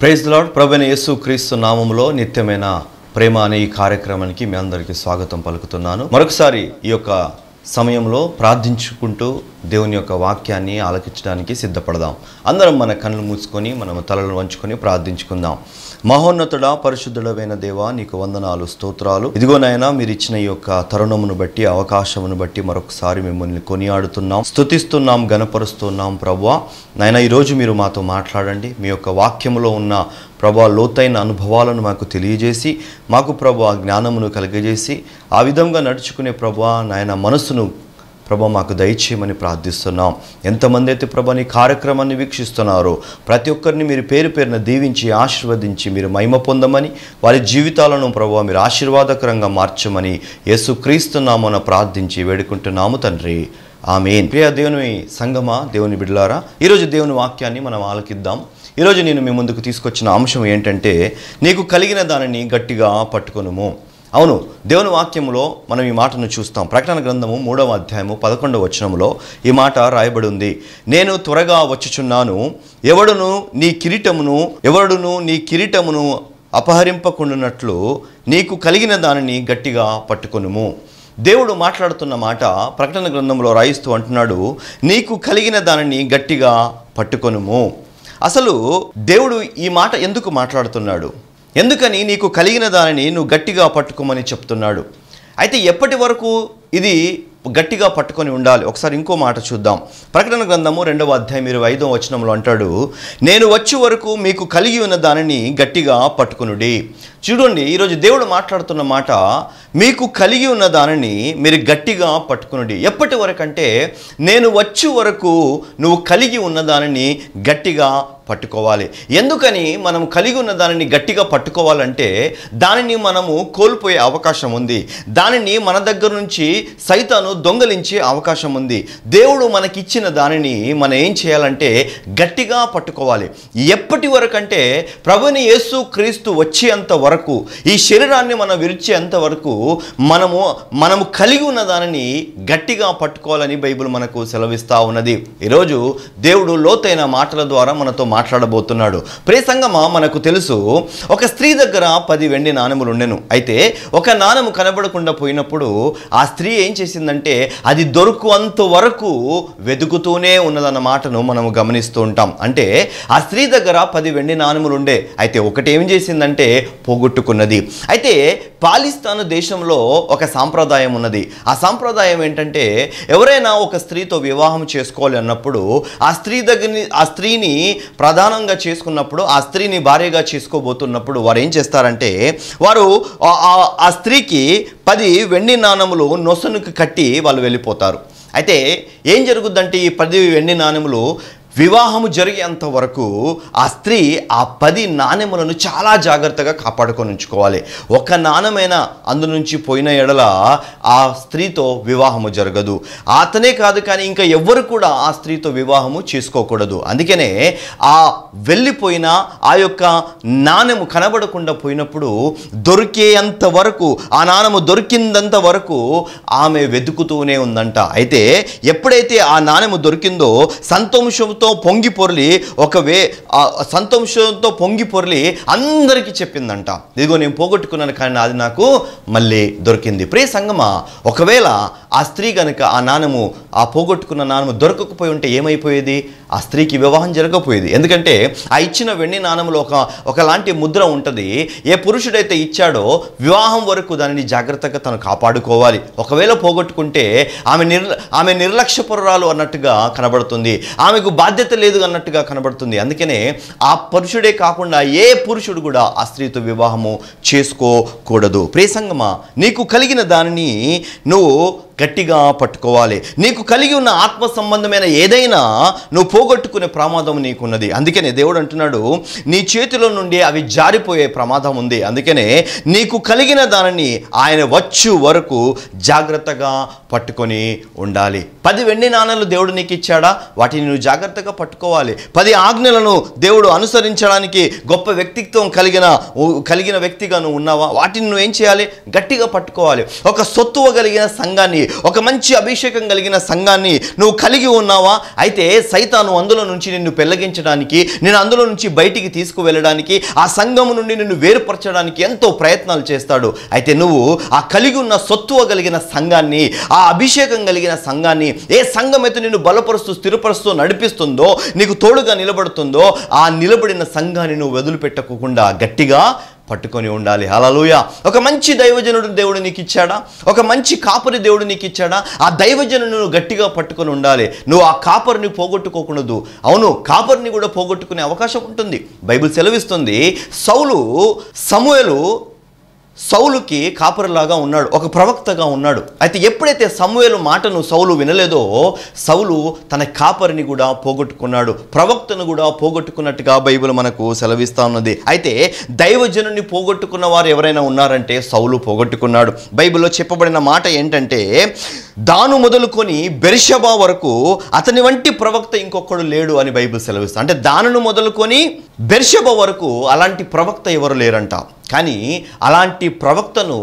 praise lord ప్రభుని యేసు క్రీస్తు నామములో నిత్యమైన ప్రేమ అనే ఈ కార్యక్రమానికి మీ అందరికీ స్వాగతం పలుకుతున్నాను మరొకసారి ఈ యొక్క సమయంలో ప్రార్థించుకుంటూ దేవుని యొక్క వాక్యాన్ని ఆలకించడానికి సిద్ధపడదాం అందరం మన కళ్ళు మూసుకొని మనం తలలు వంచుకొని ప్రార్థించుకుందాం మహోన్నతుడా పరిశుద్ధుడమైన దేవా నీకు వందనాలు స్తోత్రాలు ఇదిగో నాయనా మీరు ఇచ్చిన ఈ యొక్క తరుణమును బట్టి అవకాశమును బట్టి మరొకసారి మిమ్మల్ని కొనియాడుతున్నాం స్తుతిస్తున్నాం గనపరుస్తున్నాం ప్రభా నాయన ఈరోజు మీరు మాతో మాట్లాడండి మీ యొక్క వాక్యములో ఉన్న ప్రభా లోతైన అనుభవాలను మాకు తెలియజేసి మాకు ప్రభా జ్ఞానమును కలిగజేసి ఆ విధంగా నడుచుకునే ప్రభా నాయన మనస్సును ప్రభా మాకు దయచేయమని ప్రార్థిస్తున్నాం ఎంతమంది అయితే ప్రభా నీ కార్యక్రమాన్ని వీక్షిస్తున్నారో ప్రతి ఒక్కరిని మీరు పేరు పేరున దీవించి ఆశీర్వదించి మీరు మహిమ పొందమని వారి జీవితాలను ప్రభా మీరు ఆశీర్వాదకరంగా మార్చమని యేసుక్రీస్తున్నామని ప్రార్థించి వేడుకుంటున్నాము తండ్రి ఆమెన్ ప్రియ దేవుని సంగమా దేవుని బిడ్డలారా ఈరోజు దేవుని వాక్యాన్ని మనం ఆలకిద్దాం ఈరోజు నేను మీ ముందుకు తీసుకొచ్చిన అంశం ఏంటంటే నీకు కలిగిన దానిని గట్టిగా పట్టుకొనుము అవును దేవుని వాక్యములో మనం ఈ మాటను చూస్తాం ప్రకటన గ్రంథము మూడవ అధ్యాయము పదకొండవ వచనములో ఈ మాట రాయబడి ఉంది నేను త్వరగా వచ్చుచున్నాను ఎవడును నీ కిరీటమును ఎవడును నీ కిరీటమును అపహరింపకుండానట్లు నీకు కలిగిన దానిని గట్టిగా పట్టుకొనుము దేవుడు మాట్లాడుతున్న మాట ప్రకటన గ్రంథంలో రాయిస్తూ అంటున్నాడు నీకు కలిగిన దానిని గట్టిగా పట్టుకొనుము అసలు దేవుడు ఈ మాట ఎందుకు మాట్లాడుతున్నాడు ఎందుకని నీకు కలిగిన దానిని నువ్వు గట్టిగా పట్టుకోమని చెప్తున్నాడు అయితే ఎప్పటి వరకు ఇది గట్టిగా పట్టుకొని ఉండాలి ఒకసారి ఇంకో మాట చూద్దాం ప్రకటన గ్రంథము రెండవ అధ్యాయం ఇరవై ఐదవ వచనంలో అంటాడు నేను వచ్చే వరకు మీకు కలిగి ఉన్న దానిని గట్టిగా పట్టుకునుడి చూడండి ఈరోజు దేవుడు మాట్లాడుతున్న మాట మీకు కలిగి ఉన్న దానిని మీరు గట్టిగా పట్టుకునుడి ఎప్పటి వరకు అంటే నేను వచ్చే వరకు నువ్వు కలిగి ఉన్న దానిని గట్టిగా పట్టుకోవాలి ఎందుకని మనం కలిగి ఉన్న దానిని గట్టిగా పట్టుకోవాలంటే దానిని మనము కోల్పోయే అవకాశం ఉంది దానిని మన దగ్గర నుంచి సైతాను దొంగలించే అవకాశం ఉంది దేవుడు మనకిచ్చిన దానిని మనం ఏం చేయాలంటే గట్టిగా పట్టుకోవాలి ఎప్పటి వరకు అంటే ప్రభుని యేసు క్రీస్తు వచ్చేంత వరకు ఈ శరీరాన్ని మనం విరిచేంత వరకు మనము మనము కలిగి ఉన్న దానిని గట్టిగా పట్టుకోవాలని బైబిల్ మనకు సెలవిస్తూ ఉన్నది ఈరోజు దేవుడు లోతైన మాటల ద్వారా మనతో మాట్లాడబోతున్నాడు ప్రే సంగమా మనకు తెలుసు ఒక స్త్రీ దగ్గర పది వెండి నాణెములు ఉండెను అయితే ఒక నాణెము కనబడకుండా పోయినప్పుడు ఆ స్త్రీ ఏం చేసిందంటే అది దొరుకునంత వరకు వెతుకుతూనే ఉన్నదన్న మాటను మనము గమనిస్తూ ఉంటాం అంటే ఆ స్త్రీ దగ్గర పది వెండి నాణెములు ఉండే అయితే ఒకటి ఏం చేసిందంటే పోగొట్టుకున్నది అయితే పాలిస్తాను దేశంలో ఒక సాంప్రదాయం ఉన్నది ఆ సాంప్రదాయం ఏంటంటే ఎవరైనా ఒక స్త్రీతో వివాహం చేసుకోవాలి అన్నప్పుడు ఆ స్త్రీ దగ్గరని ఆ స్త్రీని ప్రధానంగా చేసుకున్నప్పుడు ఆ స్త్రీని భార్యగా చేసుకోబోతున్నప్పుడు వారు ఏం చేస్తారంటే వారు ఆ- ఆ- ఆ స్త్రీకి పది వెండి నాణములు నొసనుకు కట్టి వాళ్ళు వెళ్ళిపోతారు అయితే ఏం జరుగుద్దంటే ఈ పది వెండి నాణెములు వివాహము జరిగేంత వరకు ఆ స్త్రీ ఆ పది నాణెములను చాలా జాగ్రత్తగా కాపాడుకొని ఉంచుకోవాలి ఒక నాణెమైన అందు నుంచి పోయిన ఎడల ఆ స్త్రీతో వివాహము జరగదు అతనే కాదు కానీ ఇంకా ఎవ్వరు కూడా ఆ స్త్రీతో వివాహము చేసుకోకూడదు అందుకనే ఆ వెళ్ళిపోయిన ఆ యొక్క నాణెము కనబడకుండా పోయినప్పుడు దొరికేంత వరకు ఆ నాణెము దొరికిందంత వరకు ఆమె వెతుకుతూనే ఉందంట అయితే ఎప్పుడైతే ఆ నాణెము దొరికిందో సంతోషంతో పొంగి పొరలి ఒక వే ఆ సంతోషంతో పొంగి పొరలి అందరికీ చెప్పిందంట ఇదిగో నేను పోగొట్టుకున్నాను కానీ అది నాకు మళ్ళీ దొరికింది ప్రే సంగమా ఒకవేళ ఆ స్త్రీ కనుక ఆ నాణెము ఆ పోగొట్టుకున్న నాణెము దొరకకపోయి ఉంటే ఏమైపోయేది ఆ స్త్రీకి వివాహం జరగకపోయేది ఎందుకంటే ఆ ఇచ్చిన వెండి నాణెములో ఒక ఒకలాంటి ముద్ర ఉంటుంది ఏ పురుషుడైతే ఇచ్చాడో వివాహం వరకు దానిని జాగ్రత్తగా తను కాపాడుకోవాలి ఒకవేళ పోగొట్టుకుంటే ఆమె నిర్ ఆమె నిర్లక్ష్యపురాలు అన్నట్టుగా కనబడుతుంది ఆమెకు బాధ్యత లేదు అన్నట్టుగా కనబడుతుంది అందుకనే ఆ పురుషుడే కాకుండా ఏ పురుషుడు కూడా ఆ స్త్రీతో వివాహము చేసుకోకూడదు ప్రేసంగమా నీకు కలిగిన దానిని నువ్వు గట్టిగా పట్టుకోవాలి నీకు కలిగి ఉన్న ఆత్మ సంబంధమైన ఏదైనా నువ్వు పోగొట్టుకునే ప్రమాదం నీకున్నది అందుకనే దేవుడు అంటున్నాడు నీ చేతిలో నుండి అవి జారిపోయే ప్రమాదం ఉంది అందుకనే నీకు కలిగిన దానిని ఆయన వచ్చు వరకు జాగ్రత్తగా పట్టుకొని ఉండాలి పది వెండి నాణాలు దేవుడు నీకు ఇచ్చాడా వాటిని నువ్వు జాగ్రత్తగా పట్టుకోవాలి పది ఆజ్ఞలను దేవుడు అనుసరించడానికి గొప్ప వ్యక్తిత్వం కలిగిన కలిగిన వ్యక్తిగా నువ్వు ఉన్నావా వాటిని నువ్వు ఏం చేయాలి గట్టిగా పట్టుకోవాలి ఒక సొత్తువ కలిగిన సంఘాన్ని ఒక మంచి అభిషేకం కలిగిన సంఘాన్ని నువ్వు కలిగి ఉన్నావా అయితే సైతాను అందులో నుంచి నిన్ను పెళ్లగించడానికి నేను అందులో నుంచి బయటికి తీసుకువెళ్ళడానికి ఆ సంఘము నుండి నిన్ను వేరుపరచడానికి ఎంతో ప్రయత్నాలు చేస్తాడు అయితే నువ్వు ఆ కలిగి ఉన్న సత్తువ కలిగిన సంఘాన్ని ఆ అభిషేకం కలిగిన సంఘాన్ని ఏ సంఘం అయితే నిన్ను బలపరుస్తూ స్థిరపరుస్తూ నడిపిస్తుందో నీకు తోడుగా నిలబడుతుందో ఆ నిలబడిన సంఘాన్ని నువ్వు వదిలిపెట్టకుండా గట్టిగా పట్టుకొని ఉండాలి హలలుయ ఒక మంచి దైవజనుడు దేవుడు నీకు ఇచ్చాడా ఒక మంచి కాపరి దేవుడు నీకు ఇచ్చాడా ఆ దైవజనుడు నువ్వు గట్టిగా పట్టుకొని ఉండాలి నువ్వు ఆ కాపరిని పోగొట్టుకోకూడదు అవును కాపరిని కూడా పోగొట్టుకునే అవకాశం ఉంటుంది బైబిల్ సెలవిస్తుంది సౌలు సమూయలు సౌలుకి కాపరిలాగా ఉన్నాడు ఒక ప్రవక్తగా ఉన్నాడు అయితే ఎప్పుడైతే సమూయేలు మాటను సౌలు వినలేదో సౌలు తన కాపరిని కూడా పోగొట్టుకున్నాడు ప్రవక్తను కూడా పోగొట్టుకున్నట్టుగా బైబిల్ మనకు సెలవిస్తా ఉన్నది అయితే దైవజనుని పోగొట్టుకున్న వారు ఎవరైనా ఉన్నారంటే సౌలు పోగొట్టుకున్నాడు బైబిల్లో చెప్పబడిన మాట ఏంటంటే దాను మొదలుకొని బెర్షబా వరకు అతని వంటి ప్రవక్త ఇంకొకడు లేడు అని బైబిల్ సెలవిస్తుంది అంటే దానును మొదలుకొని బెర్షబ వరకు అలాంటి ప్రవక్త ఎవరు లేరంట కానీ అలాంటి ప్రవక్తను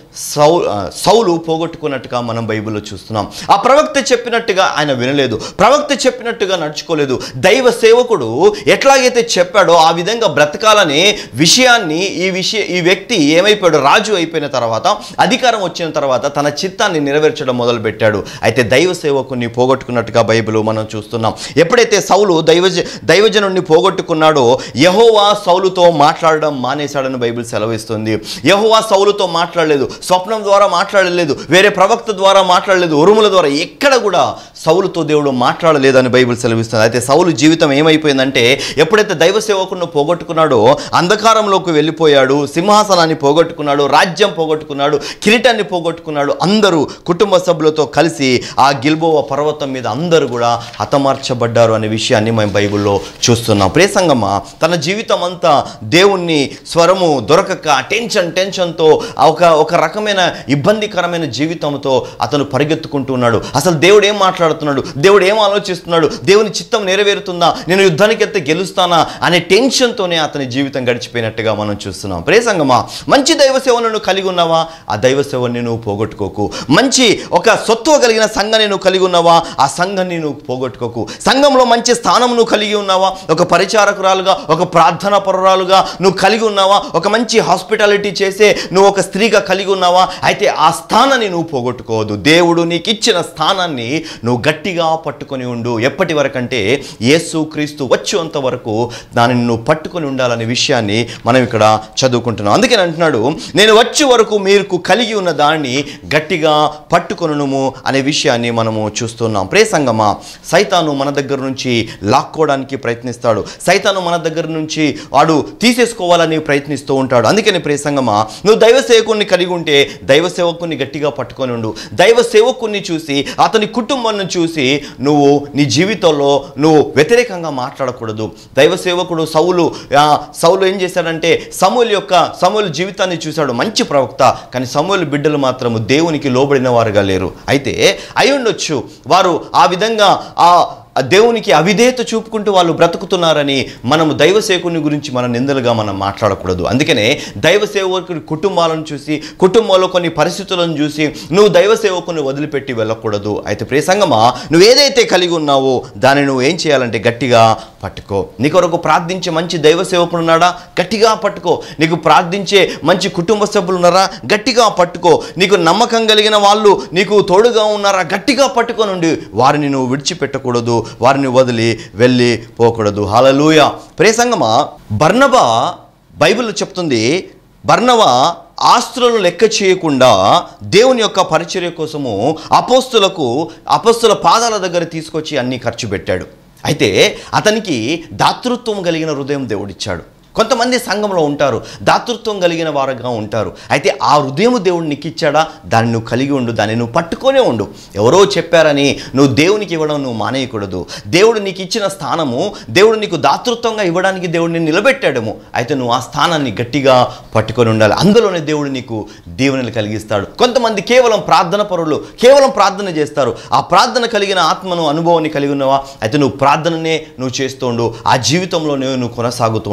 సౌ ఆ, సౌలు పోగొట్టుకున్నట్టుగా మనం బైబిల్లో చూస్తున్నాం ఆ ప్రవక్త చెప్పినట్టుగా ఆయన వినలేదు ప్రవక్త చెప్పినట్టుగా నడుచుకోలేదు దైవ సేవకుడు ఎట్లాగైతే చెప్పాడో ఆ విధంగా బ్రతకాలనే విషయాన్ని ఈ విషయ ఈ వ్యక్తి ఏమైపోయాడు రాజు అయిపోయిన తర్వాత అధికారం వచ్చిన తర్వాత తన చిత్తాన్ని నెరవేర్చడం మొదలుపెట్టాడు అయితే దైవ సేవకుని పోగొట్టుకున్నట్టుగా బైబిల్ మనం చూస్తున్నాం ఎప్పుడైతే సౌలు దైవజ దైవజనుడిని పోగొట్టుకున్నాడో యహోవా సౌలుతో మాట్లాడడం మానేశాడని బైబిల్ సెలవిస్తుంది యహోవా సౌలుతో మాట్లాడలేదు స్వప్నం ద్వారా మాట్లాడలేదు వేరే ప్రవక్త ద్వారా మాట్లాడలేదు ఉరుముల ద్వారా ఎక్కడ కూడా సౌలుతో దేవుడు మాట్లాడలేదని బైబిల్ సెలవిస్తుంది అయితే సౌలు జీవితం ఏమైపోయిందంటే ఎప్పుడైతే దైవ సేవకుడిని పోగొట్టుకున్నాడో అంధకారంలోకి వెళ్ళిపోయాడు సింహాసనాన్ని పోగొట్టుకున్నాడు రాజ్యం పోగొట్టుకున్నాడు కిరీటాన్ని పోగొట్టుకున్నాడు అందరూ కుటుంబ సభ్యులతో కలిసి ఆ గిల్బోవ పర్వతం మీద అందరూ కూడా హతమార్చబడ్డారు అనే విషయాన్ని మేము బైబిల్లో చూస్తున్నాం ప్రేసంగమ్మ తన జీవితం అంతా దేవుణ్ణి స్వరము దొరకక టెన్షన్ టెన్షన్తో ఒక ఒక రకమైన ఇబ్బందికరమైన జీవితంతో అతను పరిగెత్తుకుంటూ ఉన్నాడు అసలు దేవుడు ఏం మాట్లాడుతున్నాడు దేవుడు ఏం ఆలోచిస్తున్నాడు దేవుని చిత్తం నెరవేరుతుందా నేను యుద్ధానికి ఎత్తే గెలుస్తానా అనే టెన్షన్తోనే అతని జీవితం గడిచిపోయినట్టుగా మనం చూస్తున్నాం ప్రేసంగమా మంచి దైవ సేవను కలిగి ఉన్నావా ఆ దైవ సేవని నువ్వు పోగొట్టుకోకు మంచి ఒక సొత్తువ కలిగిన సంఘాన్ని నువ్వు కలిగి ఉన్నావా ఆ సంఘాన్ని నువ్వు పోగొట్టుకోకు సంఘంలో మంచి స్థానం నువ్వు కలిగి ఉన్నావా ఒక పరిచారకురాలుగా ఒక ప్రార్థనా పరురాలుగా నువ్వు కలిగి ఉన్నావా ఒక మంచి హాస్పిటాలిటీ చేసే నువ్వు ఒక స్త్రీగా కలిగి ఉన్నావా అయితే ఆ స్థానాన్ని నువ్వు పోగొట్టుకోవద్దు దేవుడు నీకు ఇచ్చిన స్థానాన్ని నువ్వు గట్టిగా పట్టుకొని ఉండు ఎప్పటి వరకంటే యేసు క్రీస్తు వచ్చేంత వరకు దానిని నువ్వు పట్టుకొని ఉండాలనే విషయాన్ని మనం ఇక్కడ చదువుకుంటున్నాం అందుకని అంటున్నాడు నేను వచ్చే వరకు మీరు కలిగి ఉన్న దాన్ని గట్టిగా పట్టుకొనుము అనే విషయాన్ని మనము చూస్తున్నాం ప్రే సంగమా సైతాను మన దగ్గర నుంచి లాక్కోవడానికి ప్రయత్నిస్తాడు సైతాను మన దగ్గర నుంచి వాడు తీసేసుకోవాలని ప్రయత్నిస్తూ ఉంటాడు అందుకని ప్రే సంగమా నువ్వు దైవ సేవకుని కలిగి ఉంటే దైవ సేవకుని గట్టిగా పట్టుకొని ఉండు దైవ సేవకుని చూసి అతని కుటుంబాన్ని చూసి నువ్వు నీ జీవితంలో నువ్వు వ్యతిరేకంగా మాట్లాడకూడదు దైవ సేవకుడు సౌలు ఆ, సౌలు ఏం చేశాడంటే సమూలు యొక్క సమూలు జీవితాన్ని చూశాడు మంచి ప్రవక్త కానీ సమూలు బిడ్డలు మాత్రము దేవునికి లోబడిన వారుగా లేరు అయితే అయి ఉండొచ్చు వారు ఆ విధంగా ఆ ఆ దేవునికి అవిధేయత చూపుకుంటూ వాళ్ళు బ్రతుకుతున్నారని మనము దైవ సేవకుని గురించి మనం నిందలుగా మనం మాట్లాడకూడదు అందుకనే దైవ సేవకుని కుటుంబాలను చూసి కుటుంబంలో కొన్ని పరిస్థితులను చూసి నువ్వు దైవ సేవకుని వదిలిపెట్టి వెళ్ళకూడదు అయితే ప్రియ సంగమా నువ్వు ఏదైతే కలిగి ఉన్నావో దాన్ని నువ్వు ఏం చేయాలంటే గట్టిగా పట్టుకో నీ కొరకు ప్రార్థించే మంచి దైవ సేవకుడు ఉన్నాడా గట్టిగా పట్టుకో నీకు ప్రార్థించే మంచి కుటుంబ సభ్యులు ఉన్నారా గట్టిగా పట్టుకో నీకు నమ్మకం కలిగిన వాళ్ళు నీకు తోడుగా ఉన్నారా గట్టిగా పట్టుకోనుండి వారిని నువ్వు విడిచిపెట్టకూడదు వారిని వదిలి వెళ్ళి పోకూడదు హలలుయ ప్రేసంగమా బర్నబా బైబిల్ చెప్తుంది బర్నవ ఆస్తులను లెక్క చేయకుండా దేవుని యొక్క పరిచర్య కోసము అపోస్తులకు అపోస్తుల పాదాల దగ్గర తీసుకొచ్చి అన్నీ ఖర్చు పెట్టాడు అయితే అతనికి దాతృత్వం కలిగిన హృదయం దేవుడిచ్చాడు కొంతమంది సంఘంలో ఉంటారు దాతృత్వం కలిగిన వారుగా ఉంటారు అయితే ఆ హృదయం దేవుడు నీకు ఇచ్చాడా దాన్ని నువ్వు కలిగి ఉండు దాన్ని నువ్వు పట్టుకొనే ఉండు ఎవరో చెప్పారని నువ్వు దేవునికి ఇవ్వడం నువ్వు మానేయకూడదు దేవుడు నీకు ఇచ్చిన స్థానము దేవుడు నీకు దాతృత్వంగా ఇవ్వడానికి దేవుడిని నిలబెట్టాడము అయితే నువ్వు ఆ స్థానాన్ని గట్టిగా పట్టుకొని ఉండాలి అందులోనే దేవుడు నీకు దీవెనలు కలిగిస్తాడు కొంతమంది కేవలం ప్రార్థన పరులు కేవలం ప్రార్థన చేస్తారు ఆ ప్రార్థన కలిగిన ఆత్మను అనుభవాన్ని కలిగి ఉన్నావా అయితే నువ్వు ప్రార్థననే నువ్వు చేస్తూ ఉండు ఆ జీవితంలోనే నువ్వు కొనసాగుతూ ఉండు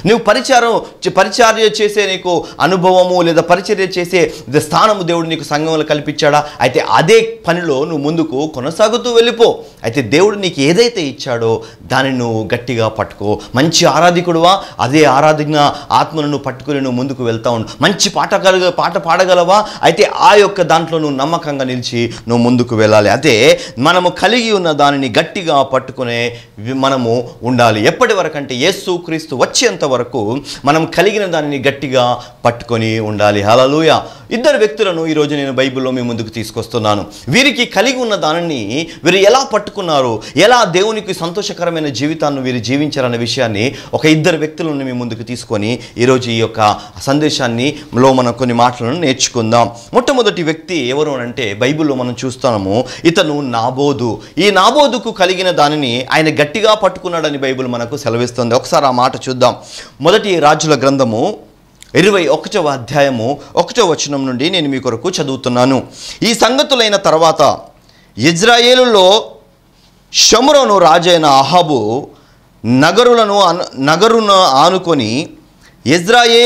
నువ్వు పరిచారం చే- పరిచర్య చేసే నీకు అనుభవము లేదా పరిచర్య చేసే ద- స్థానము దేవుడు నీకు సంఘంలో కల్పించాడా అయితే అదే పనిలో నువ్వు ముందుకు కొనసాగుతూ వెళ్ళిపో అయితే దేవుడు నీకు ఏదైతే ఇచ్చాడో దాన్ని నువ్వు గట్టిగా పట్టుకో మంచి ఆరాధికుడువా అదే ఆరాధన ఆత్మను నువ్వు పట్టుకుని నువ్వు ముందుకు వెళ్తా ఉండు మంచి పాట కలగ పాట పాడగలవా అయితే ఆ యొక్క దాంట్లో నువ్వు నమ్మకంగా నిలిచి నువ్వు ముందుకు వెళ్ళాలి అదే మనము కలిగి ఉన్న దానిని గట్టిగా పట్టుకునే వి- మనము ఉండాలి ఎప్పటి వరకు అంటే యేసు క్రీస్తు వచ్చేంత వరకు మనం కలిగిన దానిని గట్టిగా పట్టుకొని ఉండాలి హలలుయ ఇద్దరు వ్యక్తులను ఈరోజు నేను బైబిల్లో మీ ముందుకు తీసుకొస్తున్నాను వీరికి కలిగి ఉన్న దానిని వీరు ఎలా పట్టుకున్నారు ఎలా దేవునికి సంతోషకరమైన జీవితాన్ని వీరు జీవించారన్న విషయాన్ని ఒక ఇద్దరు వ్యక్తులను మీ ముందుకు తీసుకొని ఈరోజు ఈ యొక్క సందేశాన్ని లో మనం కొన్ని మాటలను నేర్చుకుందాం మొట్టమొదటి వ్యక్తి ఎవరు అని అంటే బైబిల్లో మనం చూస్తాము ఇతను నాబోదు ఈ నాబోదుకు కలిగిన దానిని ఆయన గట్టిగా పట్టుకున్నాడని బైబిల్ మనకు సెలవిస్తుంది ఒకసారి ఆ మాట చూద్దాం మొదటి రాజుల గ్రంథము ఇరవై ఒకటవ అధ్యాయము ఒకటవ వచనం నుండి నేను మీ కొరకు చదువుతున్నాను ఈ సంగతులైన తర్వాత ఇజ్రాయేలులో షమురోను రాజైన అహాబు నగరులను అను నగరును ఆనుకొని ఇజ్రాయే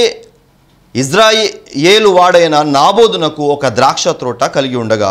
ఇజ్రాయేలు వాడైన నాబోదునకు ఒక ద్రాక్ష తోట కలిగి ఉండగా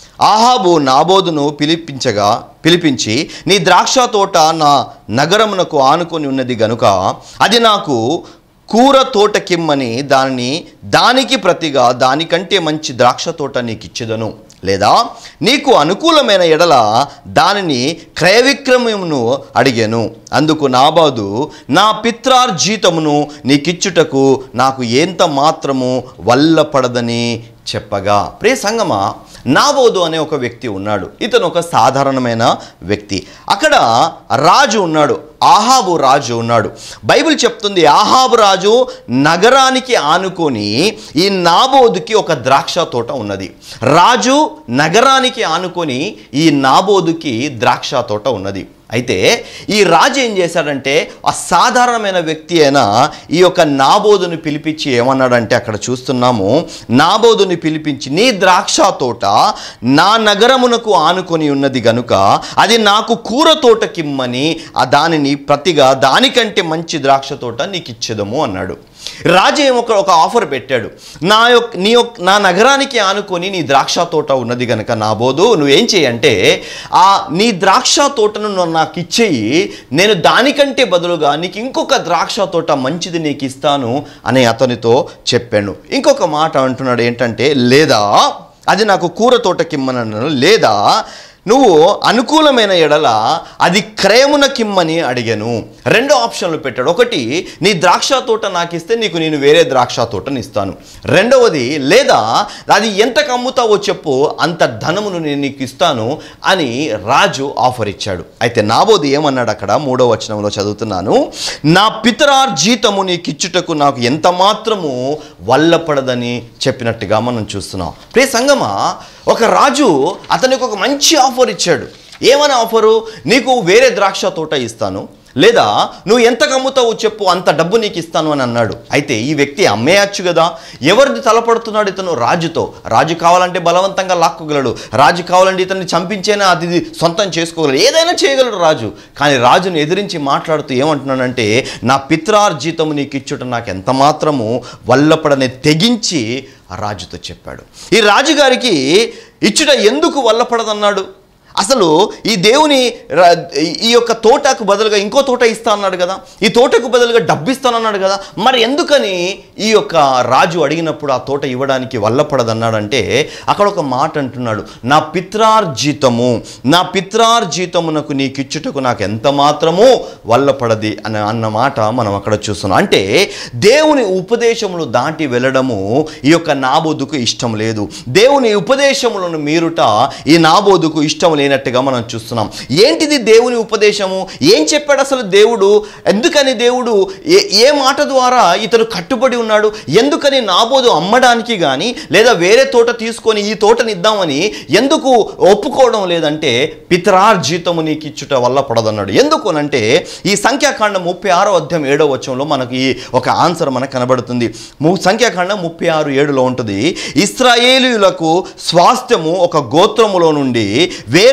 ఆహాబు నాబోదును పిలిపించగా పిలిపించి నీ ద్రాక్ష తోట నా నగరమునకు ఆనుకొని ఉన్నది గనుక అది నాకు కూర తోటకిమ్మని దానిని దానికి ప్రతిగా దానికంటే మంచి ద్రాక్ష తోట నీకు ఇచ్చేదను లేదా నీకు అనుకూలమైన ఎడల దానిని క్రయవిక్రయమును అడిగాను అందుకు నాబాదు నా పిత్రార్జీతమును నీకిచ్చుటకు నాకు ఎంత మాత్రము వల్లపడదని చెప్పగా ప్రే సంగమా నాబోదు అనే ఒక వ్యక్తి ఉన్నాడు ఇతను ఒక సాధారణమైన వ్యక్తి అక్కడ రాజు ఉన్నాడు ఆహాబు రాజు ఉన్నాడు బైబిల్ చెప్తుంది ఆహాబు రాజు నగరానికి ఆనుకొని ఈ నాబోదుకి ఒక ద్రాక్ష తోట ఉన్నది రాజు నగరానికి ఆనుకొని ఈ నాబోదుకి ద్రాక్ష తోట ఉన్నది అయితే ఈ రాజు ఏం చేశాడంటే అసాధారణమైన వ్యక్తి అయిన ఈ యొక్క నాబోదుని పిలిపించి ఏమన్నాడంటే అక్కడ చూస్తున్నాము నాబోదుని పిలిపించి నీ ద్రాక్ష తోట నా నగరమునకు ఆనుకొని ఉన్నది గనుక అది నాకు కూర తోటకిమ్మని ఆ దానిని ప్రతిగా దానికంటే మంచి ద్రాక్ష తోట నీకు ఇచ్చేదము అన్నాడు రాజు ఏమో ఒక ఒక ఆఫర్ పెట్టాడు నా యొక్క నీ యొక్క నా నగరానికి ఆనుకొని నీ ద్రాక్ష తోట ఉన్నది కనుక నాబోదు నువ్వేం చేయంటే ఆ నీ ద్రాక్ష తోటను నువ్వు నాకు ఇచ్చేయి నేను దానికంటే బదులుగా నీకు ఇంకొక ద్రాక్ష తోట మంచిది నీకు ఇస్తాను అని అతనితో చెప్పాను ఇంకొక మాట అంటున్నాడు ఏంటంటే లేదా అది నాకు కూర తోటకిమ్మనను లేదా నువ్వు అనుకూలమైన ఎడల అది క్రయమునకిమ్మని అడిగాను రెండు ఆప్షన్లు పెట్టాడు ఒకటి నీ ద్రాక్ష తోట నాకు ఇస్తే నీకు నేను వేరే ద్రాక్ష తోటని ఇస్తాను రెండవది లేదా అది ఎంతకు అమ్ముతావో చెప్పు అంత ధనమును నేను నీకు ఇస్తాను అని రాజు ఆఫర్ ఇచ్చాడు అయితే నాబోది ఏమన్నాడు అక్కడ మూడో వచనంలో చదువుతున్నాను నా పితరార్జీతము నీకు ఇచ్చుటకు నాకు ఎంత మాత్రము వల్లపడదని చెప్పినట్టుగా మనం చూస్తున్నాం ప్రే సంగమా ఒక రాజు అతనికి ఒక మంచి ఆఫర్ ఇచ్చాడు ఏమని ఆఫరు నీకు వేరే ద్రాక్ష తోట ఇస్తాను లేదా నువ్వు ఎంత అమ్ముతావో చెప్పు అంత డబ్బు నీకు ఇస్తాను అని అన్నాడు అయితే ఈ వ్యక్తి అమ్మేయచ్చు కదా ఎవరిది తలపడుతున్నాడు ఇతను రాజుతో రాజు కావాలంటే బలవంతంగా లాక్కోగలడు రాజు కావాలంటే ఇతన్ని చంపించేనా అది సొంతం చేసుకోగలడు ఏదైనా చేయగలడు రాజు కానీ రాజును ఎదిరించి మాట్లాడుతూ ఏమంటున్నాడంటే నా పిత్రార్జితము నీకు ఇచ్చుట నాకు ఎంత మాత్రము వల్లపడని తెగించి ఆ రాజుతో చెప్పాడు ఈ రాజుగారికి ఇచ్చుట ఎందుకు వల్లపడదన్నాడు అసలు ఈ దేవుని ర- ఈ యొక్క తోటకు బదులుగా ఇంకో తోట ఇస్తా అన్నాడు కదా ఈ తోటకు బదులుగా డబ్బు ఇస్తానన్నాడు కదా మరి ఎందుకని ఈ యొక్క రాజు అడిగినప్పుడు ఆ తోట ఇవ్వడానికి వల్లపడదన్నాడంటే అక్కడ ఒక మాట అంటున్నాడు నా పిత్రార్జితము నా పిత్రార్జితమునకు నీకిచ్చుటకు నాకు ఎంత మాత్రము వల్లపడది అని అన్న మాట మనం అక్కడ చూస్తున్నాం అంటే దేవుని ఉపదేశములు దాటి వెళ్ళడము ఈ యొక్క నాబోదుకు ఇష్టం లేదు దేవుని ఉపదేశములను మీరుట ఈ నాబోదుకు ఇష్టం లేనట్టుగా మనం చూస్తున్నాం ఏంటిది దేవుని ఉపదేశము ఏం చెప్పాడు అసలు దేవుడు ఎందుకని దేవుడు ఏ ఏ మాట ద్వారా ఇతను కట్టుబడి ఉన్నాడు ఎందుకని నాబోదు అమ్మడానికి కానీ లేదా వేరే తోట తీసుకొని ఈ తోటని ఇద్దామని ఎందుకు ఒప్పుకోవడం లేదంటే పితరార్జితము నీకు ఇచ్చుట వల్ల పడదన్నాడు ఎందుకు అంటే ఈ సంఖ్యాకాండం ముప్పై ఆరో అధ్యాయం ఏడో వచ్చంలో మనకి ఒక ఆన్సర్ మనకు కనబడుతుంది ము సంఖ్యాకాండం ముప్పై ఆరు ఏడులో ఉంటుంది ఇస్రాయేలీయులకు స్వాస్థ్యము ఒక గోత్రములో నుండి వేరొక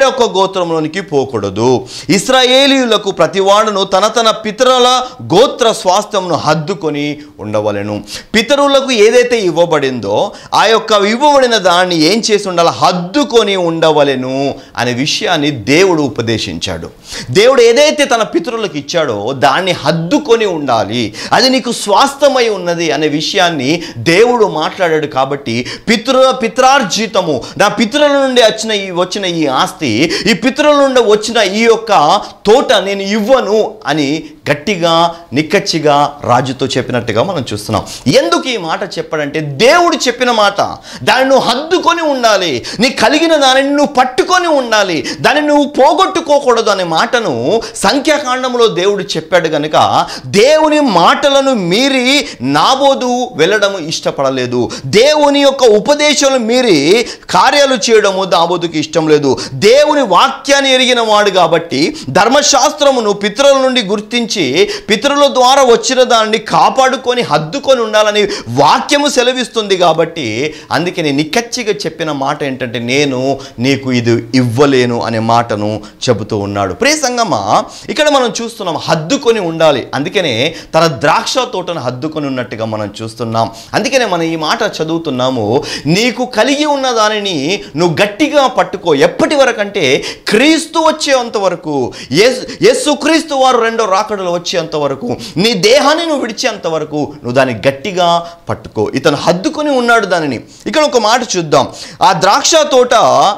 వేరొక గోత్రంలోనికి పోకూడదు ఇస్రాయేలీయులకు ప్రతివాడును తన తన పితరుల గోత్ర స్వాస్థ్యమును హద్దుకొని ఉండవలెను పితరులకు ఏదైతే ఇవ్వబడిందో ఆ యొక్క ఇవ్వబడిన దాన్ని ఏం చేసి ఉండాలి హద్దుకొని ఉండవలెను అనే విషయాన్ని దేవుడు ఉపదేశించాడు దేవుడు ఏదైతే తన పితరులకు ఇచ్చాడో దాన్ని హద్దుకొని ఉండాలి అది నీకు స్వాస్థమై ఉన్నది అనే విషయాన్ని దేవుడు మాట్లాడాడు కాబట్టి పితృ పిత్రార్జితము నా పితరుల నుండి వచ్చిన ఈ వచ్చిన ఈ ఆస్తి ఈ పితరుల నుండి వచ్చిన ఈ యొక్క తోట నేను ఇవ్వను అని గట్టిగా నిక్కచ్చిగా రాజుతో చెప్పినట్టుగా మనం చూస్తున్నాం ఎందుకు ఈ మాట చెప్పాడంటే దేవుడు చెప్పిన మాట దాన్ని నువ్వు హద్దుకొని ఉండాలి నీ కలిగిన దానిని నువ్వు పట్టుకొని ఉండాలి దాన్ని నువ్వు పోగొట్టుకోకూడదు అనే మాటను సంఖ్యాకాండంలో దేవుడు చెప్పాడు కనుక దేవుని మాటలను మీరి నాబోదు వెళ్ళడం ఇష్టపడలేదు దేవుని యొక్క ఉపదేశాలు మీరి కార్యాలు చేయడము దాబోదుకి ఇష్టం లేదు దేవుని వాక్యాన్ని ఎరిగిన వాడు కాబట్టి ధర్మశాస్త్రమును పితరుల నుండి గుర్తించి పితరుల ద్వారా వచ్చిన దాన్ని కాపాడుకొని హద్దుకొని ఉండాలని వాక్యము సెలవిస్తుంది కాబట్టి అందుకే నేను నిక్కచ్చిగా చెప్పిన మాట ఏంటంటే నేను నీకు ఇది ఇవ్వలేను అనే మాటను చెబుతూ ఉన్నాడు ప్రే సంగమా ఇక్కడ మనం చూస్తున్నాం హద్దుకొని ఉండాలి అందుకనే తన ద్రాక్ష తోటను హద్దుకొని ఉన్నట్టుగా మనం చూస్తున్నాం అందుకనే మనం ఈ మాట చదువుతున్నాము నీకు కలిగి ఉన్న దానిని నువ్వు గట్టిగా పట్టుకో ఎప్పటి వరకు అంటే క్రీస్తు వచ్చేంత వరకు యేసు క్రీస్తు వారు రెండో రాకడలు వచ్చేంత వరకు నీ దేహాన్ని నువ్వు విడిచేంత వరకు నువ్వు దాన్ని గట్టిగా పట్టుకో ఇతను హద్దుకొని ఉన్నాడు దానిని ఇక్కడ ఒక మాట చూద్దాం ఆ ద్రాక్ష తోట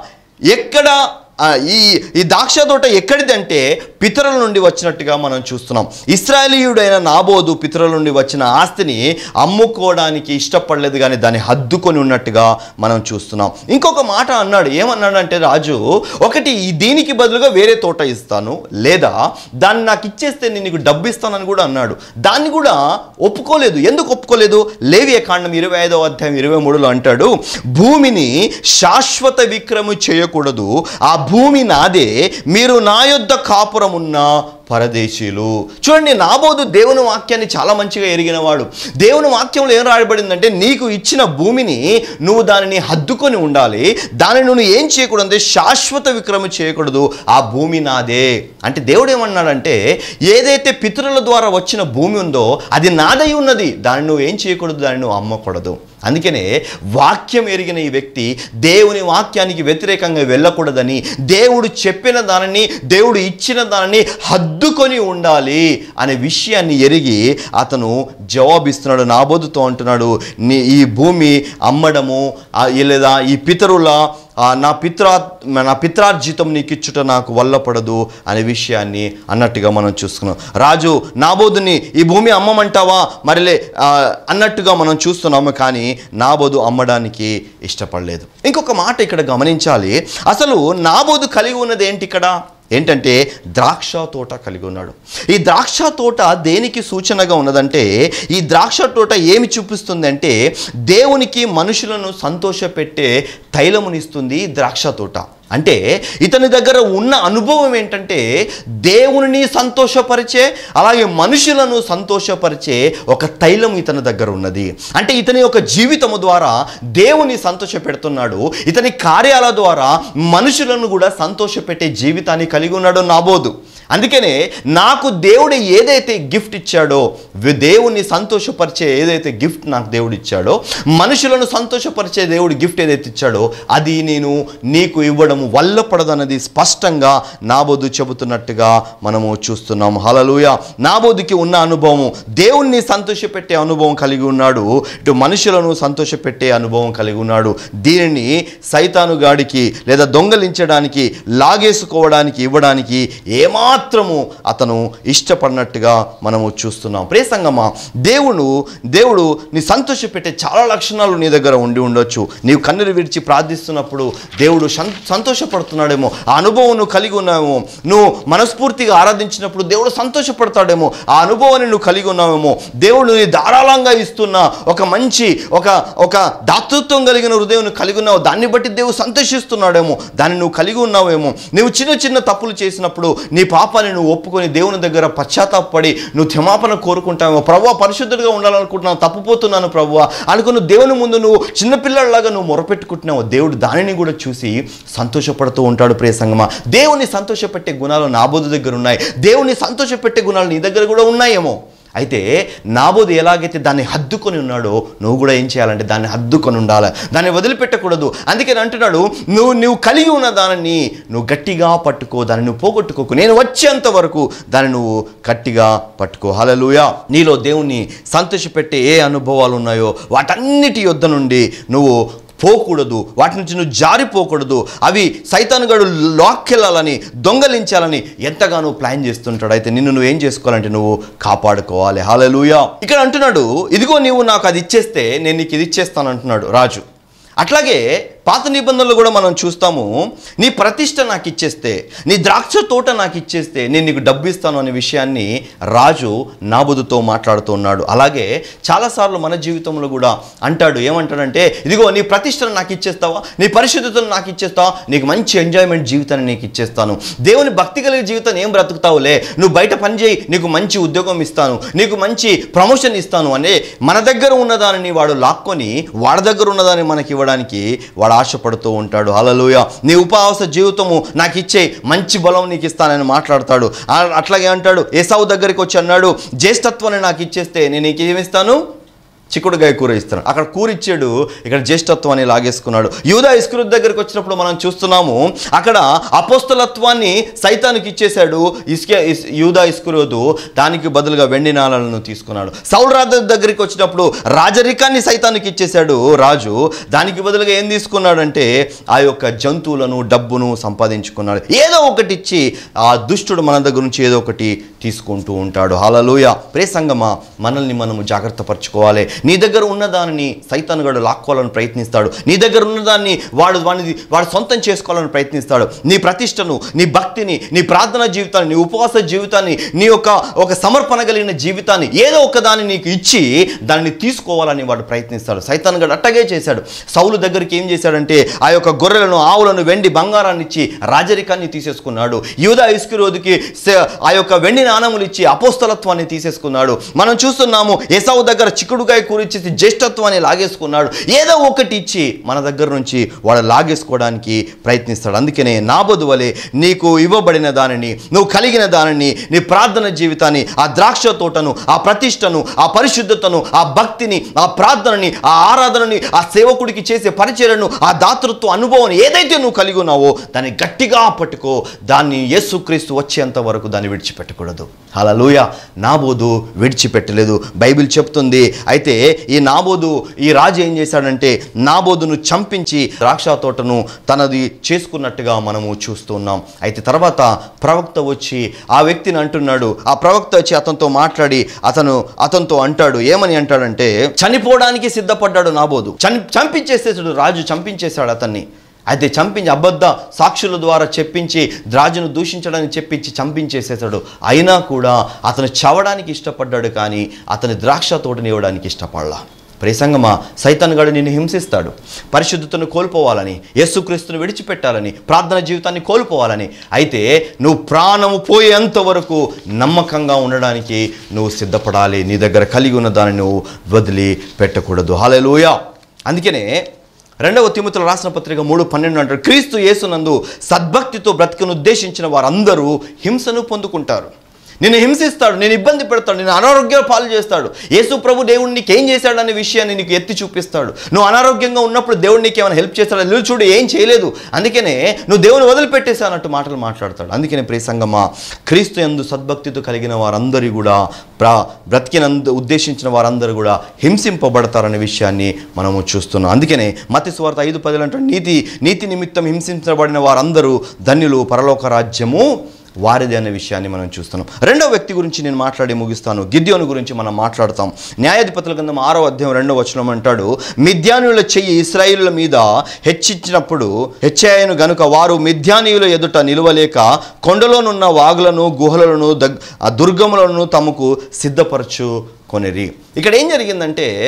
ఎక్కడ ఆ, ఈ ఈ ద్రాక్ష తోట ఎక్కడిదంటే పితరుల నుండి వచ్చినట్టుగా మనం చూస్తున్నాం ఇస్రాయేలీయుడైన నాబోదు పితరుల నుండి వచ్చిన ఆస్తిని అమ్ముకోవడానికి ఇష్టపడలేదు కానీ దాన్ని హద్దుకొని ఉన్నట్టుగా మనం చూస్తున్నాం ఇంకొక మాట అన్నాడు ఏమన్నాడంటే రాజు ఒకటి ఈ దీనికి బదులుగా వేరే తోట ఇస్తాను లేదా దాన్ని నాకు ఇచ్చేస్తే నేను నీకు డబ్బు ఇస్తానని కూడా అన్నాడు దాన్ని కూడా ఒప్పుకోలేదు ఎందుకు ఒప్పుకోలేదు లేవియ కాండం ఇరవై ఐదవ అధ్యాయం ఇరవై మూడులో అంటాడు భూమిని శాశ్వత విక్రము చేయకూడదు ఆ భూమి నాదే మీరు నా యొద్ద కాపురమున్న పరదేశీయులు చూడండి నాబోదు దేవుని వాక్యాన్ని చాలా మంచిగా ఎరిగినవాడు దేవుని వాక్యంలో ఏం రాయబడిందంటే నీకు ఇచ్చిన భూమిని నువ్వు దానిని హద్దుకొని ఉండాలి దానిని నువ్వు ఏం చేయకూడదు అంటే శాశ్వత విక్రమ చేయకూడదు ఆ భూమి నాదే అంటే దేవుడు ఏమన్నాడంటే ఏదైతే పితరుల ద్వారా వచ్చిన భూమి ఉందో అది నాదై ఉన్నది దాన్ని నువ్వు ఏం చేయకూడదు దాన్ని నువ్వు అమ్మకూడదు అందుకనే వాక్యం ఎరిగిన ఈ వ్యక్తి దేవుని వాక్యానికి వ్యతిరేకంగా వెళ్ళకూడదని దేవుడు చెప్పిన దానిని దేవుడు ఇచ్చిన దానిని హద్దుకొని ఉండాలి అనే విషయాన్ని ఎరిగి అతను జవాబిస్తున్నాడు నాబోదుతో అంటున్నాడు నీ ఈ భూమి అమ్మడము ఆ, లేదా ఈ పితరుల ఆ, నా పిత్రా నా పిత్రార్జితం నీకు ఇచ్చుట నాకు వల్లపడదు అనే విషయాన్ని అన్నట్టుగా మనం చూస్తున్నాం రాజు నాబోదుని ఈ భూమి అమ్మమంటావా మరిలే ఆ, అన్నట్టుగా మనం చూస్తున్నాము కానీ నాబోదు అమ్మడానికి ఇష్టపడలేదు ఇంకొక మాట ఇక్కడ గమనించాలి అసలు నాబోదు కలిగి ఉన్నది ఏంటి ఇక్కడ ఏంటంటే ద్రాక్ష తోట కలిగి ఉన్నాడు ఈ ద్రాక్ష తోట దేనికి సూచనగా ఉన్నదంటే ఈ ద్రాక్ష తోట ఏమి చూపిస్తుంది దేవునికి మనుషులను సంతోషపెట్టే తైలమునిస్తుంది ఈ ద్రాక్ష తోట అంటే ఇతని దగ్గర ఉన్న అనుభవం ఏంటంటే దేవునిని సంతోషపరిచే అలాగే మనుషులను సంతోషపరిచే ఒక తైలం ఇతని దగ్గర ఉన్నది అంటే ఇతని యొక్క జీవితము ద్వారా దేవుని సంతోష పెడుతున్నాడు ఇతని కార్యాల ద్వారా మనుషులను కూడా సంతోషపెట్టే జీవితాన్ని కలిగి ఉన్నాడు నాబోదు అందుకనే నాకు దేవుడు ఏదైతే గిఫ్ట్ ఇచ్చాడో వి- దేవుని సంతోషపరిచే ఏదైతే గిఫ్ట్ నాకు దేవుడు ఇచ్చాడో మనుషులను సంతోషపరిచే దేవుడు గిఫ్ట్ ఏదైతే ఇచ్చాడో అది నేను నీకు ఇవ్వడము వల్లపడదన్నది స్పష్టంగా నాబోదు చెబుతున్నట్టుగా మనము చూస్తున్నాము హలలుయ నాబోదుకి ఉన్న అనుభవము దేవుణ్ణి సంతోషపెట్టే అనుభవం కలిగి ఉన్నాడు ఇటు మనుషులను సంతోషపెట్టే అనుభవం కలిగి ఉన్నాడు దీనిని సైతాను గాడికి లేదా దొంగలించడానికి లాగేసుకోవడానికి ఇవ్వడానికి ఏమాత్రము అతను ఇష్టపడినట్టుగా మనము చూస్తున్నాం ప్రేసంగమా దేవుడు దేవుడు నీ సంతోషపెట్టే చాలా లక్షణాలు నీ దగ్గర ఉండి ఉండొచ్చు నీవు కన్నీరు విడిచి ప్రార్థిస్తున్నప్పుడు దేవుడు సం- సంతోషపడుతున్నాడేమో ఆ అనుభవం నువ్వు కలిగి ఉన్నావేమో నువ్వు మనస్ఫూర్తిగా ఆరాధించినప్పుడు దేవుడు సంతోషపడతాడేమో ఆ అనుభవాన్ని నువ్వు కలిగి ఉన్నావేమో దేవుడు నీ ధారాళంగా ఇస్తున్న ఒక మంచి ఒక ఒక దాతృత్వం కలిగిన హృదయం నువ్వు కలిగి ఉన్నావు దాన్ని బట్టి దేవుడు సంతోషిస్తున్నాడేమో దాన్ని నువ్వు కలిగి ఉన్నావేమో నువ్వు చిన్న చిన్న తప్పులు చేసినప్పుడు నీ పాప పాపాన్ని నువ్వు ఒప్పుకొని దేవుని దగ్గర పశ్చాత్తాపడి నువ్వు క్షమాపణ కోరుకుంటావు ప్రభు పరిశుద్ధుడిగా ఉండాలనుకుంటున్నావు తప్పుపోతున్నాను ప్రభు అనుకుని దేవుని ముందు నువ్వు చిన్నపిల్లలాగా నువ్వు మొరపెట్టుకుంటున్నావు దేవుడు దానిని కూడా చూసి సంతోషపడుతూ ఉంటాడు ప్రియ సంగమా దేవుని సంతోషపెట్టే గుణాలు నాబోధ దగ్గర ఉన్నాయి దేవుని సంతోషపెట్టే గుణాలు నీ దగ్గర కూడా ఉన్నాయేమో అయితే నాబోదు ఎలాగైతే దాన్ని హద్దుకొని ఉన్నాడో నువ్వు కూడా ఏం చేయాలంటే దాన్ని హద్దుకొని ఉండాలి దాన్ని వదిలిపెట్టకూడదు అందుకని అంటున్నాడు నువ్వు నువ్వు కలిగి ఉన్న దానిని నువ్వు గట్టిగా పట్టుకో దాన్ని నువ్వు పోగొట్టుకోకు నేను వచ్చేంత వరకు దాన్ని నువ్వు గట్టిగా పట్టుకో హలలుయా నీలో దేవుణ్ణి సంతోషపెట్టే ఏ అనుభవాలు ఉన్నాయో వాటన్నిటి యొద్ద నుండి నువ్వు పోకూడదు వాటి నుంచి నువ్వు జారిపోకూడదు అవి సైతానుగాడు లాక్కెళ్ళాలని దొంగలించాలని ఎంతగానో ప్లాన్ చేస్తుంటాడు అయితే నిన్ను నువ్వు ఏం చేసుకోవాలంటే నువ్వు కాపాడుకోవాలి హాలలుయా ఇక్కడ అంటున్నాడు ఇదిగో నీవు నాకు అది ఇచ్చేస్తే నేను నీకు ఇది ఇచ్చేస్తాను అంటున్నాడు రాజు అట్లాగే పాత నిబంధనలు కూడా మనం చూస్తాము నీ ప్రతిష్ట నాకు ఇచ్చేస్తే నీ ద్రాక్ష తోట నాకు ఇచ్చేస్తే నేను నీకు డబ్బు ఇస్తాను అనే విషయాన్ని రాజు నాబుదుతో మాట్లాడుతూ ఉన్నాడు అలాగే చాలాసార్లు మన జీవితంలో కూడా అంటాడు ఏమంటాడంటే ఇదిగో నీ ప్రతిష్టను నాకు ఇచ్చేస్తావా నీ పరిశుద్ధతను నాకు ఇచ్చేస్తావా నీకు మంచి ఎంజాయ్మెంట్ జీవితాన్ని నీకు ఇచ్చేస్తాను దేవుని భక్తి కలిగే జీవితాన్ని ఏం బ్రతుకుతావులే నువ్వు బయట పని చేయి నీకు మంచి ఉద్యోగం ఇస్తాను నీకు మంచి ప్రమోషన్ ఇస్తాను అనే మన దగ్గర ఉన్నదానిని వాడు లాక్కొని వాడి దగ్గర ఉన్నదాన్ని మనకి ఇవ్వడానికి వాడు ఆశపడుతూ ఉంటాడు హలలుయ నీ ఉపవాస జీవితము నాకు ఇచ్చే మంచి బలం నీకు ఇస్తానని మాట్లాడతాడు ఆ- అట్లాగే అంటాడు ఏసావు దగ్గరికి వచ్చి అన్నాడు జ్యేష్ఠత్వాన్ని నాకు ఇచ్చేస్తే నేను నీకు ఏమిస్తాను చిక్కుడుగాయ కూర ఇస్తాను అక్కడ కూర ఇచ్చాడు ఇక్కడ జ్యేష్ఠత్వాన్ని లాగేసుకున్నాడు యూదా ఇస్కురు దగ్గరికి వచ్చినప్పుడు మనం చూస్తున్నాము అక్కడ అపోస్తలత్వాన్ని సైతానికి ఇచ్చేశాడు ఇస్కే ఇస్ యూదా ఇస్కురోదు దానికి బదులుగా వెండి నాళాలను తీసుకున్నాడు సౌల్ రాజు దగ్గరికి వచ్చినప్పుడు రాజరికాన్ని సైతానికి ఇచ్చేశాడు రాజు దానికి బదులుగా ఏం తీసుకున్నాడంటే ఆ యొక్క జంతువులను డబ్బును సంపాదించుకున్నాడు ఏదో ఒకటి ఇచ్చి ఆ దుష్టుడు మన దగ్గర నుంచి ఏదో ఒకటి తీసుకుంటూ ఉంటాడు హలలుయ ప్రే సంగమా మనల్ని మనము జాగ్రత్త పరచుకోవాలి నీ దగ్గర ఉన్నదానిని సైతానుగాడు లాక్కోవాలని ప్రయత్నిస్తాడు నీ దగ్గర ఉన్నదాన్ని వాడు వాడిని వాడు సొంతం చేసుకోవాలని ప్రయత్నిస్తాడు నీ ప్రతిష్టను నీ భక్తిని నీ ప్రార్థన జీవితాన్ని నీ ఉపవాస జీవితాన్ని నీ యొక్క ఒక సమర్పణ కలిగిన జీవితాన్ని ఏదో ఒక దాన్ని నీకు ఇచ్చి దాన్ని తీసుకోవాలని వాడు ప్రయత్నిస్తాడు సైతానుగాడు అట్టగే చేశాడు సౌలు దగ్గరికి ఏం చేశాడంటే ఆ యొక్క గొర్రెలను ఆవులను వెండి బంగారాన్ని ఇచ్చి రాజరికాన్ని తీసేసుకున్నాడు యూదా ఇస్కిరోదుకి స- ఆ యొక్క వెండి నాణములు ఇచ్చి అపోస్తలత్వాన్ని తీసేసుకున్నాడు మనం చూస్తున్నాము ఏసావు దగ్గర చిక్కుడుగాయ కూరిచ్చేసి జ్యేష్ఠత్వాన్ని లాగేసుకున్నాడు ఏదో ఒకటి ఇచ్చి మన దగ్గర నుంచి వాడు లాగేసుకోవడానికి ప్రయత్నిస్తాడు అందుకనే నాబోదు వలె నీకు ఇవ్వబడిన దానిని నువ్వు కలిగిన దానిని నీ ప్రార్థన జీవితాన్ని ఆ ద్రాక్ష తోటను ఆ ప్రతిష్టను ఆ పరిశుద్ధతను ఆ భక్తిని ఆ ప్రార్థనని ఆ ఆరాధనని ఆ సేవకుడికి చేసే పరిచయను ఆ దాతృత్వ అనుభవం ఏదైతే నువ్వు కలిగి ఉన్నావో దాన్ని గట్టిగా పట్టుకో దాన్ని యేసుక్రీస్తు వచ్చేంత వరకు దాన్ని విడిచిపెట్టకూడదు హల్లెలూయా నాబోదు విడిచిపెట్టలేదు బైబిల్ చెప్తుంది అయితే ఈ నాబోదు ఈ రాజు ఏం చేశాడంటే నాబోదును చంపించి ద్రాక్ష తోటను తనది చేసుకున్నట్టుగా మనము చూస్తున్నాం అయితే తర్వాత ప్రవక్త వచ్చి ఆ వ్యక్తిని అంటున్నాడు ఆ ప్రవక్త వచ్చి అతనితో మాట్లాడి అతను అతనితో అంటాడు ఏమని అంటాడంటే చనిపోవడానికి సిద్ధపడ్డాడు నాబోదు చని చంపించేసేసాడు రాజు చంపించేశాడు అతన్ని అయితే చంపించి అబద్ధ సాక్షుల ద్వారా చెప్పించి రాజును దూషించడానికి చెప్పించి చంపించేసేసాడు అయినా కూడా అతను చవడానికి ఇష్టపడ్డాడు కానీ అతని ద్రాక్ష తోటని ఇవ్వడానికి ఇష్టపడలా ప్రేసంగమా సైతాన్గాడు నిన్ను హింసిస్తాడు పరిశుద్ధతను కోల్పోవాలని యేసుక్రీస్తును విడిచిపెట్టాలని ప్రార్థన జీవితాన్ని కోల్పోవాలని అయితే నువ్వు ప్రాణము పోయేంత వరకు నమ్మకంగా ఉండడానికి నువ్వు సిద్ధపడాలి నీ దగ్గర కలిగి ఉన్న దాన్ని నువ్వు వదిలి పెట్టకూడదు హాలెలూయా అందుకనే రెండవ తిముతులు రాసిన పత్రిక మూడు పన్నెండు అంటారు క్రీస్తు యేసునందు సద్భక్తితో బ్రతికను ఉద్దేశించిన వారందరూ హింసను పొందుకుంటారు నిన్ను హింసిస్తాడు నేను ఇబ్బంది పెడతాడు నేను అనారోగ్య పాలు చేస్తాడు యేసు ప్రభు దేవుడు నీకు ఏం చేశాడనే విషయాన్ని నీకు ఎత్తి చూపిస్తాడు నువ్వు అనారోగ్యంగా ఉన్నప్పుడు దేవుడు నీకు ఏమైనా హెల్ప్ చేస్తాడు నువ్వు చూడు ఏం చేయలేదు అందుకనే నువ్వు దేవుని వదిలిపెట్టేసా అన్నట్టు మాటలు మాట్లాడతాడు అందుకనే ప్రియసంగమా క్రీస్తు ఎందు సద్భక్తితో కలిగిన వారందరూ కూడా ప్ర బ్రతికినందు ఉద్దేశించిన వారందరూ కూడా హింసింపబడతారనే విషయాన్ని మనము చూస్తున్నాం అందుకనే మతి స్వార్థ ఐదు పదులు అంటే నీతి నీతి నిమిత్తం హింసించబడిన వారందరూ ధన్యులు పరలోక రాజ్యము వారిది అనే విషయాన్ని మనం చూస్తున్నాం రెండో వ్యక్తి గురించి నేను మాట్లాడి ముగిస్తాను గిద్యోను గురించి మనం మాట్లాడతాం న్యాయాధిపతుల గ్రంథం ఆరో అధ్యాయం రెండో వచనం అంటాడు మిథ్యానుల చెయ్యి ఇస్రాయిల మీద హెచ్చించినప్పుడు హెచ్చాయను గనుక వారు మిథ్యానీయుల ఎదుట నిలువలేక కొండలోనున్న వాగులను గుహలను దగ్ ఆ దుర్గములను తమకు సిద్ధపరచు కొనిరి ఇక్కడ ఏం జరిగిందంటే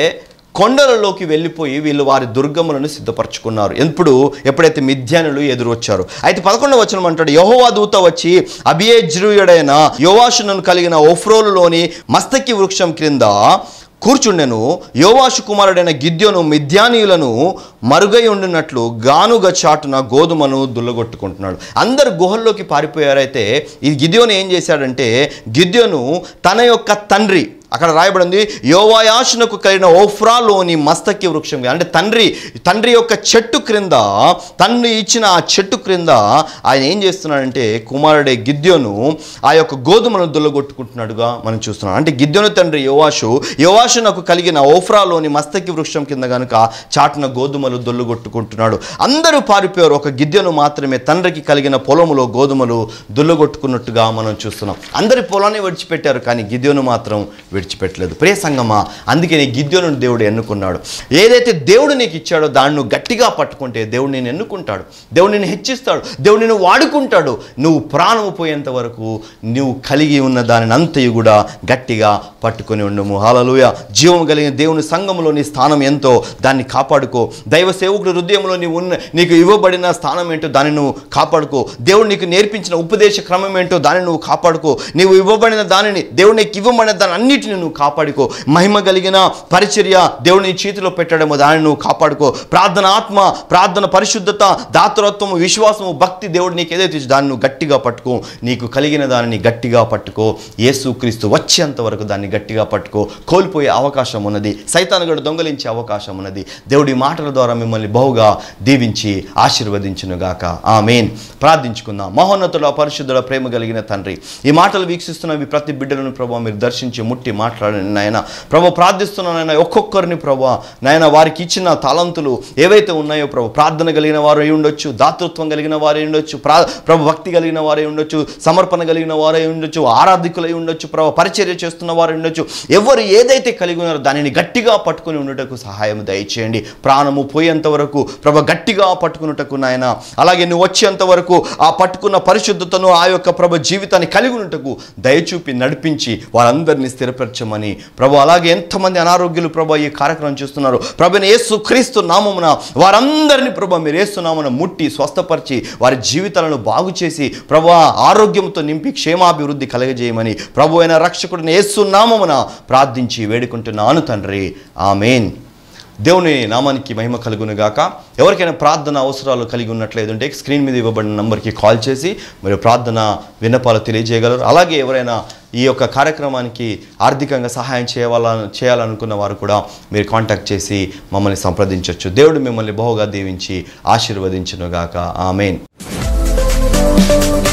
కొండలలోకి వెళ్ళిపోయి వీళ్ళు వారి దుర్గములను సిద్ధపరచుకున్నారు ఎప్పుడు ఎప్పుడైతే మిథ్యానులు ఎదురు వచ్చారు అయితే పదకొండవ వచనం అంటాడు యహోవా దూత వచ్చి అభియేజ్రుయుడైన యోవాషునను కలిగిన ఓఫ్రోలులోని మస్తకి వృక్షం క్రింద కూర్చుండెను యోవాషు కుమారుడైన గిద్యోను మిథ్యానీయులను మరుగై ఉండినట్లు గానుగ చాటున గోధుమను దుల్లగొట్టుకుంటున్నాడు అందరు గుహల్లోకి పారిపోయారైతే ఈ గిద్యోను ఏం చేశాడంటే గిద్యోను తన యొక్క తండ్రి అక్కడ రాయబడింది యోవాయాషునకు కలిగిన ఓఫ్రాలోని మస్తకి వృక్షం అంటే తండ్రి తండ్రి యొక్క చెట్టు క్రింద తండ్రి ఇచ్చిన ఆ చెట్టు క్రింద ఆయన ఏం చేస్తున్నాడంటే కుమారుడే గిద్యోను ఆ యొక్క గోధుమలను దుల్లగొట్టుకుంటున్నాడుగా మనం చూస్తున్నాం అంటే గిద్యోను తండ్రి యోవాషు యోవాషునకు కలిగిన ఓఫ్రాలోని మస్తకి వృక్షం కింద కనుక చాటున గోధుమలు దొల్లుగొట్టుకుంటున్నాడు అందరూ పారిపోయారు ఒక గిద్యోను మాత్రమే తండ్రికి కలిగిన పొలములో గోధుమలు దుల్లగొట్టుకున్నట్టుగా మనం చూస్తున్నాం అందరి పొలాన్ని విడిచిపెట్టారు కానీ గిద్యోను మాత్రం విడిచిపెట్టలేదు ప్రియ సంగమా అందుకే నీ గిద్యోను దేవుడు ఎన్నుకున్నాడు ఏదైతే దేవుడు నీకు ఇచ్చాడో దాన్ని నువ్వు గట్టిగా పట్టుకుంటే దేవుడు నేను ఎన్నుకుంటాడు దేవుడు నేను హెచ్చిస్తాడు దేవుడు నేను వాడుకుంటాడు నువ్వు ప్రాణము పోయేంత వరకు నువ్వు కలిగి ఉన్న దానిని అంతయు కూడా గట్టిగా పట్టుకొని ఉండము హాలలుయ జీవం కలిగిన దేవుని సంఘములో నీ స్థానం ఎంతో దాన్ని కాపాడుకో దైవ సేవకుడు హృదయంలో నీవు ఉన్న నీకు ఇవ్వబడిన స్థానం ఏంటో దాన్ని నువ్వు కాపాడుకో దేవుడు నీకు నేర్పించిన ఉపదేశ క్రమం ఏంటో దాన్ని నువ్వు కాపాడుకో నీవు ఇవ్వబడిన దానిని దేవుడు నీకు ఇవ్వబడిన దాని అన్నిటిని నువ్వు కాపాడుకో మహిమ కలిగిన పరిచర్య దేవుడు నీ చేతిలో పెట్టడము దానిని నువ్వు కాపాడుకో ప్రార్థన ఆత్మ ప్రార్థన పరిశుద్ధత దాతరత్వము విశ్వాసము భక్తి దేవుడు నీకు ఏదైతే ఇచ్చి దాన్ని నువ్వు గట్టిగా పట్టుకో నీకు కలిగిన దానిని గట్టిగా పట్టుకో యేసుక్రీస్తు వచ్చేంత వరకు దాన్ని గట్టిగా పట్టుకో కోల్పోయే అవకాశం ఉన్నది సైతానుగడు దొంగలించే అవకాశం ఉన్నది దేవుడి మాటల ద్వారా మిమ్మల్ని బహుగా దీవించి ఆశీర్వదించునుగాక ఆ మెయిన్ ప్రార్థించుకుందాం మహోన్నతుల పరిశుద్ధుల ప్రేమ కలిగిన తండ్రి ఈ మాటలు వీక్షిస్తున్న మీ ప్రతి బిడ్డలను ప్రభావ మీరు దర్శించి ముట్టి మాట్లాడండి నాయన ప్రభు ప్రార్థిస్తున్న నాయన ఒక్కొక్కరిని ప్రభు నాయన వారికి ఇచ్చిన తలంతులు ఏవైతే ఉన్నాయో ప్రభు ప్రార్థన కలిగిన వారు అయి ఉండొచ్చు దాతృత్వం కలిగిన వారే ఉండొచ్చు ప్రా ప్రభు భక్తి కలిగిన వారే ఉండొచ్చు సమర్పణ కలిగిన వారే ఉండొచ్చు ఆరాధికులై ఉండొచ్చు ప్రభు పరిచర్య చేస్తున్న వారు ఉండొచ్చు ఎవరు ఏదైతే కలిగి ఉన్నారో దానిని గట్టిగా పట్టుకుని ఉండుటకు సహాయం దయచేయండి ప్రాణము పోయేంత వరకు ప్రభ గట్టిగా పట్టుకున్నటకు నాయన అలాగే నువ్వు వచ్చేంత వరకు ఆ పట్టుకున్న పరిశుద్ధతను ఆ యొక్క ప్రభ జీవితాన్ని కలిగి ఉన్నటకు దయచూపి నడిపించి వారందరినీ స్థిరపరచమని ప్రభు అలాగే ఎంతమంది అనారోగ్యులు ప్రభు ఈ కార్యక్రమం చూస్తున్నారు ప్రభుని యేసు క్రీస్తు నామమున వారందరినీ ప్రభు మీరు ఏస్తున్నామన ముట్టి స్వస్థపరిచి వారి జీవితాలను బాగు చేసి ప్రభు ఆరోగ్యంతో నింపి క్షేమాభివృద్ధి కలగజేయమని ప్రభు అయిన రక్షకుడిని యేసు నామమున ప్రార్థించి వేడుకుంటున్నాను తండ్రి ఆమెన్ దేవుని నామానికి మహిమ కలుగును గాక ఎవరికైనా ప్రార్థన అవసరాలు కలిగి ఉన్నట్లేదంటే స్క్రీన్ మీద ఇవ్వబడిన నంబర్కి కాల్ చేసి మీరు ప్రార్థన విన్నపాలు తెలియజేయగలరు అలాగే ఎవరైనా ఈ యొక్క కార్యక్రమానికి ఆర్థికంగా సహాయం చేయాల చేయాలనుకున్న వారు కూడా మీరు కాంటాక్ట్ చేసి మమ్మల్ని సంప్రదించవచ్చు దేవుడు మిమ్మల్ని బహుగా దీవించి ఆశీర్వదించునుగాక ఆమెన్